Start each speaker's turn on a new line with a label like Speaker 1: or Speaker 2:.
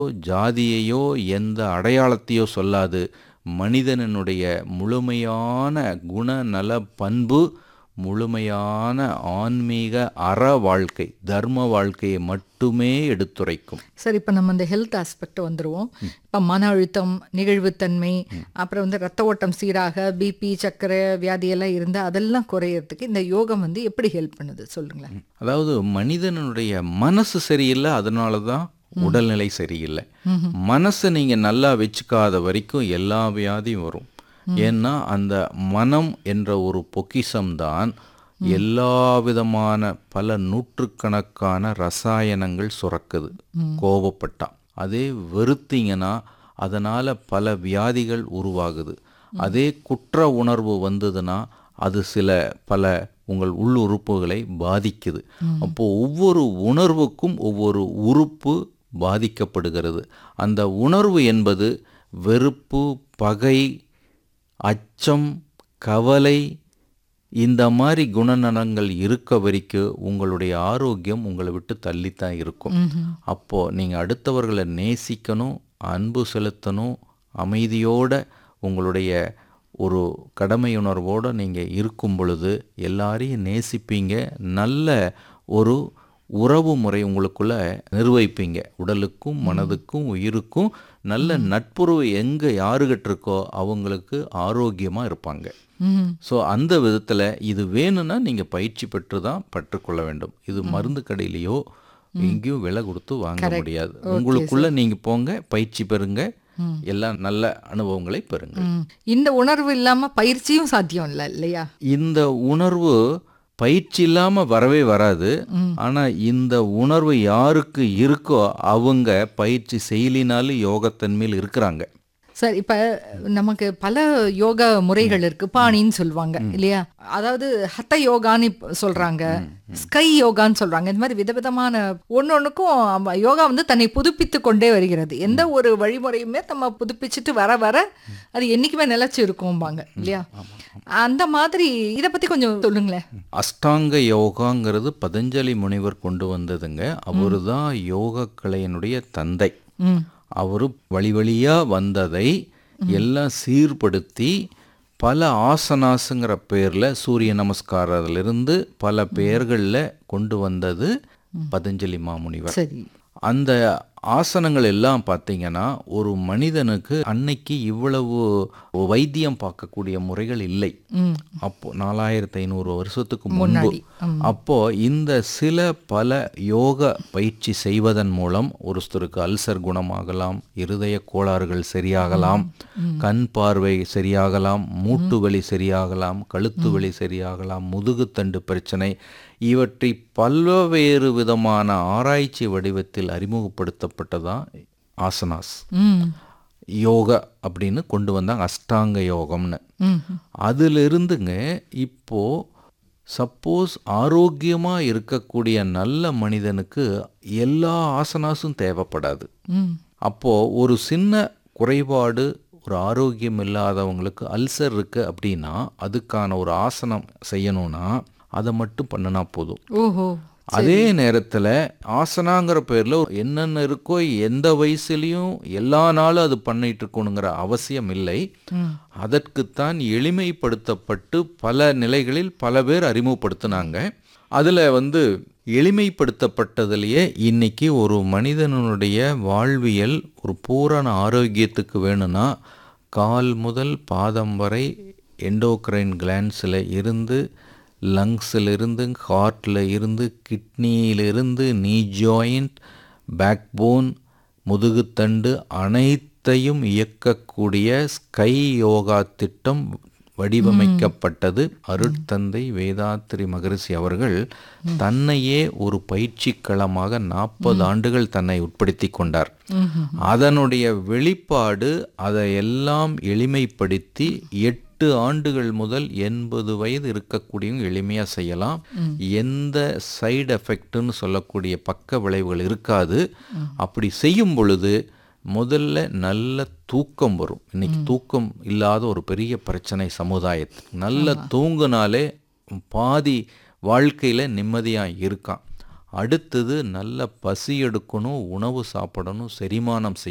Speaker 1: ஜாதியையோ எந்த அடையாளத்தையோ சொல்லாது மனிதனுடைய முழுமையான குணநல பண்பு முழுமையான ஆன்மீக அற வாழ்க்கை தர்ம வாழ்க்கையை மட்டுமே எடுத்துரைக்கும்
Speaker 2: சரி இப்போ நம்ம இந்த ஹெல்த் ஆஸ்பெக்ட் வந்துருவோம் இப்போ மன அழுத்தம் நிகழ்வுத்தன்மை அப்புறம் வந்து ரத்த ஓட்டம் சீராக பிபி சர்க்கரை வியாதியெல்லாம் இருந்தால் அதெல்லாம் குறையறதுக்கு இந்த யோகம் வந்து எப்படி ஹெல்ப் பண்ணுது சொல்லுங்களேன்
Speaker 1: அதாவது மனிதனுடைய மனசு சரியில்லை அதனால தான் உடல்நிலை சரியில்லை மனசை நீங்கள் நல்லா வச்சுக்காத வரைக்கும் எல்லா வியாதியும் வரும் ஏன்னா அந்த மனம் என்ற ஒரு பொக்கிஷம்தான் எல்லா விதமான பல நூற்றுக்கணக்கான ரசாயனங்கள் சுரக்குது கோபப்பட்டா அதே வெறுத்தீங்கன்னா அதனால் பல வியாதிகள் உருவாகுது அதே குற்ற உணர்வு வந்ததுன்னா அது சில பல உங்கள் உள் உறுப்புகளை பாதிக்குது அப்போ ஒவ்வொரு உணர்வுக்கும் ஒவ்வொரு உறுப்பு பாதிக்கப்படுகிறது அந்த உணர்வு என்பது வெறுப்பு பகை அச்சம் கவலை இந்த மாதிரி குணநலங்கள் இருக்க வரைக்கும் உங்களுடைய ஆரோக்கியம் உங்களை விட்டு தள்ளித்தான் இருக்கும் அப்போது நீங்கள் அடுத்தவர்களை நேசிக்கணும் அன்பு செலுத்தணும் அமைதியோட உங்களுடைய ஒரு கடமையுணர்வோடு நீங்கள் இருக்கும் பொழுது எல்லாரையும் நேசிப்பீங்க நல்ல ஒரு உறவு முறை உங்களுக்குள்ள நிர்வகிப்பீங்க உடலுக்கும் மனதுக்கும் உயிருக்கும் நல்ல நட்புறவு எங்கே யாருகிட்ட இருக்கோ அவங்களுக்கு ஆரோக்கியமாக இருப்பாங்க ஸோ அந்த விதத்தில் இது வேணும்னா நீங்கள் பயிற்சி பெற்று தான் பெற்றுக்கொள்ள வேண்டும் இது மருந்து கடையிலையோ எங்கேயும் விலை கொடுத்து வாங்க முடியாது உங்களுக்குள்ள நீங்கள் போங்க பயிற்சி பெறுங்க எல்லாம் நல்ல அனுபவங்களை பெறுங்க
Speaker 2: ம். இந்த உணர்வு இல்லாமல் பயிற்சியும் சாத்தியம் இல்லை இல்லையா
Speaker 1: இந்த உணர்வு பயிற்சி இல்லாம வரவே வராது ஆனா இந்த உணர்வு யாருக்கு இருக்கோ அவங்க பயிற்சி செய்யலினாலும் யோகத்தன்மையில் இருக்கிறாங்க
Speaker 2: சார் இப்ப நமக்கு பல யோகா முறைகள் இருக்கு பாணின்னு சொல்லுவாங்க இல்லையா அதாவது ஹத்த யோகான்னு இப்ப சொல்றாங்க ஸ்கை யோகான்னு சொல்றாங்க இந்த மாதிரி விதவிதமான ஒன்னொன்னுக்கும் யோகா வந்து தன்னை புதுப்பித்து கொண்டே வருகிறது எந்த ஒரு வழிமுறையுமே நம்ம புதுப்பிச்சுட்டு வர வர அது என்னைக்குமே நிலைச்சு இருக்கும்பாங்க இல்லையா அந்த மாதிரி இத பத்தி கொஞ்சம் சொல்லுங்களேன்
Speaker 1: அஷ்டாங்க யோகாங்கிறது பதஞ்சலி முனிவர் கொண்டு வந்ததுங்க அவரு தான் யோக கலையினுடைய தந்தை
Speaker 2: ம்
Speaker 1: அவர் வழி வழியா வந்ததை எல்லாம் சீர்படுத்தி பல ஆசனாஸுங்கிற பேரில் சூரிய நமஸ்காரத்திலிருந்து பல பெயர்களில் கொண்டு வந்தது பதஞ்சலி மாமுனிவர்
Speaker 2: சரி
Speaker 1: அந்த ஆசனங்கள் எல்லாம் பார்த்தீங்கன்னா ஒரு மனிதனுக்கு அன்னைக்கு இவ்வளவு வைத்தியம் பார்க்கக்கூடிய முறைகள் இல்லை
Speaker 2: ம்
Speaker 1: அப்போ நாலாயிரத்தி ஐநூறு வருஷத்துக்கு முன்பு
Speaker 2: முன்னாடி,
Speaker 1: அப்போ இந்த சில பல யோக பயிற்சி செய்வதன் மூலம் ஒருத்தருக்கு அல்சர் குணமாகலாம் இருதய கோளாறுகள் சரியாகலாம் கண் பார்வை சரியாகலாம் மூட்டு வலி சரியாகலாம் கழுத்து வலி சரியாகலாம் முதுகுத்தண்டு பிரச்சனை இவற்றை பல்வேறு விதமான ஆராய்ச்சி வடிவத்தில் அறிமுகப்படுத்தப்பட்டதான் ஆசனாஸ்
Speaker 2: ம்
Speaker 1: யோகா அப்படின்னு கொண்டு வந்தாங்க அஷ்டாங்க யோகம்னு
Speaker 2: ம்
Speaker 1: அதிலிருந்துங்க இப்போ சப்போஸ் ஆரோக்கியமாக இருக்கக்கூடிய நல்ல மனிதனுக்கு எல்லா ஆசனாஸும் தேவைப்படாது
Speaker 2: ம்
Speaker 1: அப்போ ஒரு சின்ன குறைபாடு ஒரு ஆரோக்கியம் இல்லாதவங்களுக்கு அல்சர் இருக்கு அப்படின்னா அதுக்கான ஒரு ஆசனம் செய்யணும்னா அதை மட்டும் பண்ணினா போதும்
Speaker 2: ஓஹோ
Speaker 1: அதே நேரத்தில் ஆசனாங்கிற பேரில் என்னென்ன இருக்கோ எந்த வயசுலையும் எல்லா நாளும் அது பண்ணிட்டு இருக்கணுங்கிற அவசியம் இல்லை
Speaker 2: ம்
Speaker 1: அதற்குத்தான் எளிமைப்படுத்தப்பட்டு பல நிலைகளில் பல பேர் அறிமுகப்படுத்தினாங்க அதில் வந்து எளிமைப்படுத்தப்பட்டதுலேயே இன்னைக்கு ஒரு மனிதனுடைய வாழ்வியல் ஒரு பூரண ஆரோக்கியத்துக்கு வேணும்னா கால் முதல் பாதம் வரை எண்டோக்ரைன் கிளான்ஸில் இருந்து லங்ஸில் இருந்து ஹார்ட்டில் இருந்து கிட்னியிலிருந்து நீ ஜாயிண்ட் பேக் போன் முதுகுத்தண்டு அனைத்தையும் இயக்கக்கூடிய ஸ்கை யோகா திட்டம் வடிவமைக்கப்பட்டது அருட்தந்தை வேதாத்திரி மகரிஷி அவர்கள் தன்னையே ஒரு பயிற்சி களமாக நாற்பது ஆண்டுகள் தன்னை உட்படுத்தி கொண்டார் அதனுடைய வெளிப்பாடு அதை எல்லாம் எளிமைப்படுத்தி எட்டு ஆண்டுகள் முதல் எண்பது வயது இருக்கக்கூடியவங்க எளிமையாக செய்யலாம் எந்த சைடு எஃபெக்ட்னு சொல்லக்கூடிய பக்க விளைவுகள் இருக்காது அப்படி செய்யும் பொழுது முதல்ல நல்ல தூக்கம் வரும் இன்னைக்கு தூக்கம் இல்லாத ஒரு பெரிய பிரச்சனை சமுதாயத்துக்கு நல்ல தூங்குனாலே பாதி வாழ்க்கையில் நிம்மதியாக இருக்கான் அடுத்தது நல்ல பசி எடுக்கணும் உணவு சாப்பிடணும் செரிமானம் செய்ய